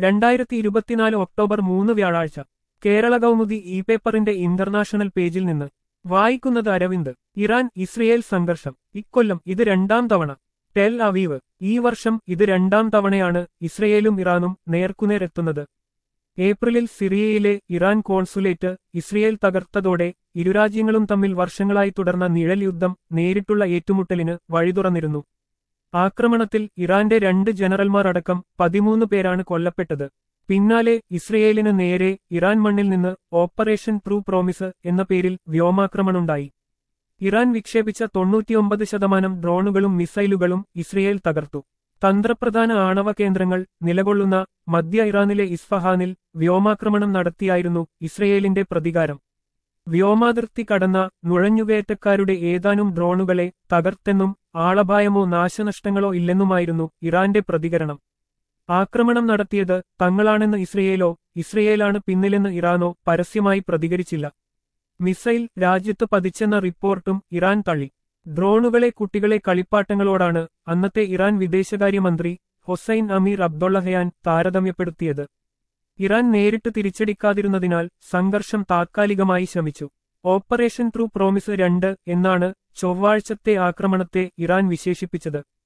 രണ്ടായിരത്തി ഇരുപത്തിനാല് ഒക്ടോബർ മൂന്ന് വ്യാഴാഴ്ച കേരള കൗമുദി ഇ പേപ്പറിന്റെ ഇന്റർനാഷണൽ പേജിൽ നിന്ന് വായിക്കുന്നത് അരവിന്ദ് ഇറാൻ ഇസ്രയേൽ സംഘർഷം ഇക്കൊല്ലം ഇത് രണ്ടാം തവണ ടെൽ അവീവ് ഈ വർഷം ഇത് രണ്ടാം തവണയാണ് ഇസ്രയേലും ഇറാനും നേർക്കുനേരെത്തുന്നത് ഏപ്രിലിൽ സിറിയയിലെ ഇറാൻ കോൺസുലേറ്റ് ഇസ്രയേൽ തകർത്തതോടെ ഇരുരാജ്യങ്ങളും തമ്മിൽ വർഷങ്ങളായി തുടർന്ന നിഴൽ യുദ്ധം നേരിട്ടുള്ള ഏറ്റുമുട്ടലിന് വഴിതുറന്നിരുന്നു ആക്രമണത്തിൽ ഇറാന്റെ രണ്ട് ജനറൽമാർ അടക്കം പതിമൂന്ന് പേരാണ് കൊല്ലപ്പെട്ടത് പിന്നാലെ ഇസ്രയേലിന് നേരെ ഇറാൻ മണ്ണിൽ നിന്ന് ഓപ്പറേഷൻ ട്രൂ പ്രോമിസ് എന്ന പേരിൽ വ്യോമാക്രമണമുണ്ടായി ഇറാൻ വിക്ഷേപിച്ച തൊണ്ണൂറ്റിയൊമ്പത് ശതമാനം ഡ്രോണുകളും മിസൈലുകളും ഇസ്രയേൽ തകർത്തു തന്ത്രപ്രധാന ആണവ കേന്ദ്രങ്ങൾ നിലകൊള്ളുന്ന മധ്യ ഇറാനിലെ ഇസ്ഫഹാനിൽ വ്യോമാക്രമണം നടത്തിയായിരുന്നു ഇസ്രയേലിന്റെ പ്രതികാരം വ്യോമാതിർത്തി കടന്ന നുഴഞ്ഞുകയറ്റക്കാരുടെ ഏതാനും ഡ്രോണുകളെ തകർത്തെന്നും ആളപായമോ നാശനഷ്ടങ്ങളോ ഇല്ലെന്നുമായിരുന്നു ഇറാന്റെ പ്രതികരണം ആക്രമണം നടത്തിയത് തങ്ങളാണെന്ന് ഇസ്രയേലോ ഇസ്രയേലാണ് പിന്നിലെന്ന് ഇറാനോ പരസ്യമായി പ്രതികരിച്ചില്ല മിസൈൽ രാജ്യത്ത് പതിച്ചെന്ന റിപ്പോർട്ടും ഇറാൻ തള്ളി ഡ്രോണുകളെ കുട്ടികളെ കളിപ്പാട്ടങ്ങളോടാണ് അന്നത്തെ ഇറാൻ വിദേശകാര്യമന്ത്രി ഹൊസൈൻ അമീർ അബ്ദുള്ളഹയാൻ താരതമ്യപ്പെടുത്തിയത് ഇറാൻ നേരിട്ട് തിരിച്ചടിക്കാതിരുന്നതിനാൽ സംഘർഷം താത്കാലികമായി ശമിച്ചു ഓപ്പറേഷൻ ട്രൂ പ്രോമിസ് രണ്ട് എന്നാണ് ചൊവ്വാഴ്ചത്തെ ആക്രമണത്തെ ഇറാൻ വിശേഷിപ്പിച്ചത്